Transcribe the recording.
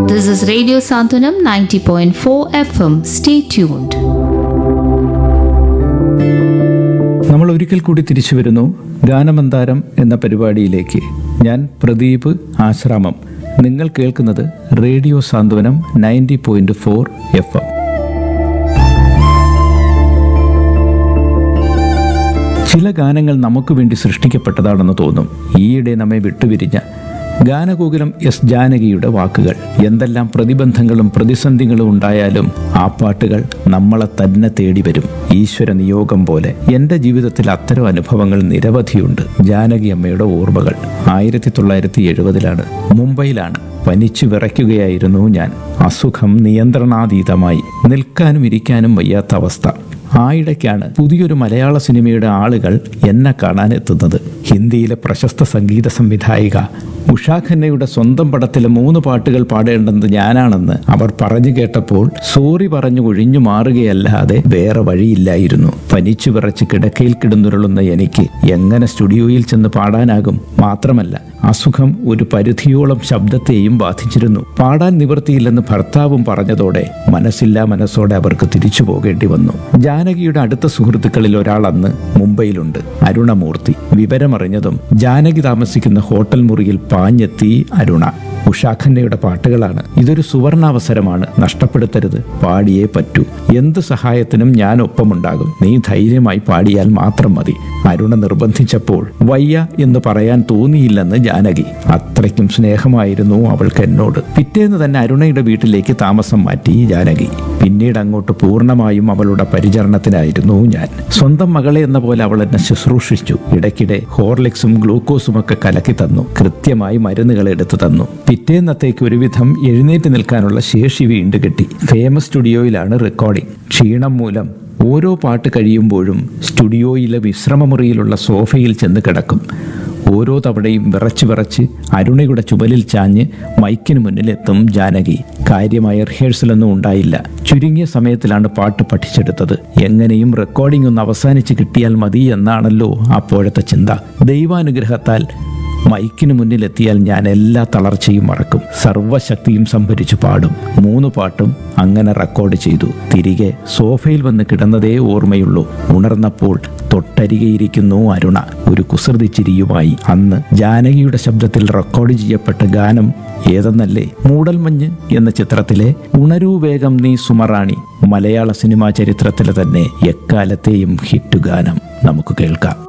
This is Radio Santanam 90.4 FM. Stay tuned. നമ്മൾ ഒരിക്കൽ കൂടി തിരിച്ചു വരുന്നു ഗാനമന്താരം എന്ന പരിപാടിയിലേക്ക് ഞാൻ പ്രദീപ് ആശ്രാമം നിങ്ങൾ കേൾക്കുന്നത് radio Santhwanam ninety point four F M ചില ഗാനങ്ങൾ നമുക്ക് വേണ്ടി സൃഷ്ടിക്കപ്പെട്ടതാണെന്ന് തോന്നും ഈയിടെ നമ്മെ വിട്ടുപിരിഞ്ഞ ഗാനഗോകുലം എസ് ജാനകിയുടെ വാക്കുകൾ എന്തെല്ലാം പ്രതിബന്ധങ്ങളും പ്രതിസന്ധികളും ഉണ്ടായാലും ആ പാട്ടുകൾ നമ്മളെ തന്നെ തേടി വരും ഈശ്വര നിയോഗം പോലെ എൻ്റെ ജീവിതത്തിൽ അത്തരം അനുഭവങ്ങൾ നിരവധിയുണ്ട് ജാനകി അമ്മയുടെ ഓർമ്മകൾ ആയിരത്തി തൊള്ളായിരത്തി എഴുപതിലാണ് മുംബൈയിലാണ് പനിച്ചു വിറയ്ക്കുകയായിരുന്നു ഞാൻ അസുഖം നിയന്ത്രണാതീതമായി നിൽക്കാനും ഇരിക്കാനും വയ്യാത്ത അവസ്ഥ ആയിടയ്ക്കാണ് പുതിയൊരു മലയാള സിനിമയുടെ ആളുകൾ എന്നെ കാണാൻ എത്തുന്നത് ഹിന്ദിയിലെ പ്രശസ്ത സംഗീത സംവിധായിക ഉഷാ ഖന്നയുടെ സ്വന്തം പടത്തിലെ മൂന്ന് പാട്ടുകൾ പാടേണ്ടത് ഞാനാണെന്ന് അവർ പറഞ്ഞു കേട്ടപ്പോൾ സോറി പറഞ്ഞു ഒഴിഞ്ഞു മാറുകയല്ലാതെ വേറെ വഴിയില്ലായിരുന്നു പനിച്ചു വിറച്ച് കിടക്കയിൽ കിടന്നുരുളുന്ന എനിക്ക് എങ്ങനെ സ്റ്റുഡിയോയിൽ ചെന്ന് പാടാനാകും മാത്രമല്ല അസുഖം ഒരു പരിധിയോളം ശബ്ദത്തെയും ബാധിച്ചിരുന്നു പാടാൻ നിവൃത്തിയില്ലെന്ന് ഭർത്താവും പറഞ്ഞതോടെ മനസ്സില്ലാ മനസ്സോടെ അവർക്ക് തിരിച്ചു പോകേണ്ടി വന്നു ജാനകിയുടെ അടുത്ത സുഹൃത്തുക്കളിൽ ഒരാൾ അന്ന് മുംബൈയിലുണ്ട് അരുണമൂർത്തി വിവരമറിഞ്ഞതും ജാനകി താമസിക്കുന്ന ഹോട്ടൽ മുറിയിൽ പാഞ്ഞെത്തി അരുണ ഉഷാഖന്നയുടെ പാട്ടുകളാണ് ഇതൊരു സുവർണാവസരമാണ് നഷ്ടപ്പെടുത്തരുത് പാടിയേ പറ്റൂ എന്ത് സഹായത്തിനും ഞാൻ ഒപ്പമുണ്ടാകും നീ ധൈര്യമായി പാടിയാൽ മാത്രം മതി അരുണ നിർബന്ധിച്ചപ്പോൾ വയ്യ എന്ന് പറയാൻ തോന്നിയില്ലെന്ന് ജാനകി അത്രയ്ക്കും സ്നേഹമായിരുന്നു അവൾക്ക് എന്നോട് പിറ്റേന്ന് തന്നെ അരുണയുടെ വീട്ടിലേക്ക് താമസം മാറ്റി ജാനകി പിന്നീട് അങ്ങോട്ട് പൂർണ്ണമായും അവളുടെ പരിചരണത്തിനായിരുന്നു ഞാൻ സ്വന്തം മകളെ എന്ന പോലെ അവൾ എന്നെ ശുശ്രൂഷിച്ചു ഇടയ്ക്കിടെ ഹോർലിക്സും ഗ്ലൂക്കോസും ഒക്കെ കലക്കി തന്നു കൃത്യമായി മരുന്നുകൾ എടുത്തു തന്നു പിറ്റേന്നത്തേക്ക് ഒരുവിധം എഴുന്നേറ്റ് നിൽക്കാനുള്ള ശേഷി വീണ്ടും കിട്ടി ഫേമസ് സ്റ്റുഡിയോയിലാണ് റെക്കോർഡിംഗ് ക്ഷീണം മൂലം ഓരോ പാട്ട് കഴിയുമ്പോഴും സ്റ്റുഡിയോയിലെ വിശ്രമമുറിയിലുള്ള സോഫയിൽ ചെന്ന് കിടക്കും ഓരോ തവണയും വിറച്ച് വിറച്ച് അരുണയുടെ ചുമലിൽ ചാഞ്ഞ് മൈക്കിന് മുന്നിലെത്തും ജാനകി കാര്യമായ റിഹേഴ്സലൊന്നും ഉണ്ടായില്ല ചുരുങ്ങിയ സമയത്തിലാണ് പാട്ട് പഠിച്ചെടുത്തത് എങ്ങനെയും റെക്കോർഡിംഗ് ഒന്ന് അവസാനിച്ച് കിട്ടിയാൽ മതി എന്നാണല്ലോ അപ്പോഴത്തെ ചിന്ത ദൈവാനുഗ്രഹത്താൽ മൈക്കിന് മുന്നിലെത്തിയാൽ ഞാൻ എല്ലാ തളർച്ചയും മറക്കും സർവശക്തിയും സംഭരിച്ചു പാടും മൂന്ന് പാട്ടും അങ്ങനെ റെക്കോർഡ് ചെയ്തു തിരികെ സോഫയിൽ വന്ന് കിടന്നതേ ഓർമ്മയുള്ളൂ ഉണർന്നപ്പോൾ തൊട്ടരികെയിരിക്കുന്നു അരുണ ഒരു കുസൃതി ചിരിയുമായി അന്ന് ജാനകിയുടെ ശബ്ദത്തിൽ റെക്കോർഡ് ചെയ്യപ്പെട്ട ഗാനം ഏതെന്നല്ലേ മൂടൽമഞ്ഞ് എന്ന ചിത്രത്തിലെ ഉണരൂ വേഗം നീ സുമറാണി മലയാള സിനിമാ ചരിത്രത്തിലെ തന്നെ എക്കാലത്തെയും ഹിറ്റ് ഗാനം നമുക്ക് കേൾക്കാം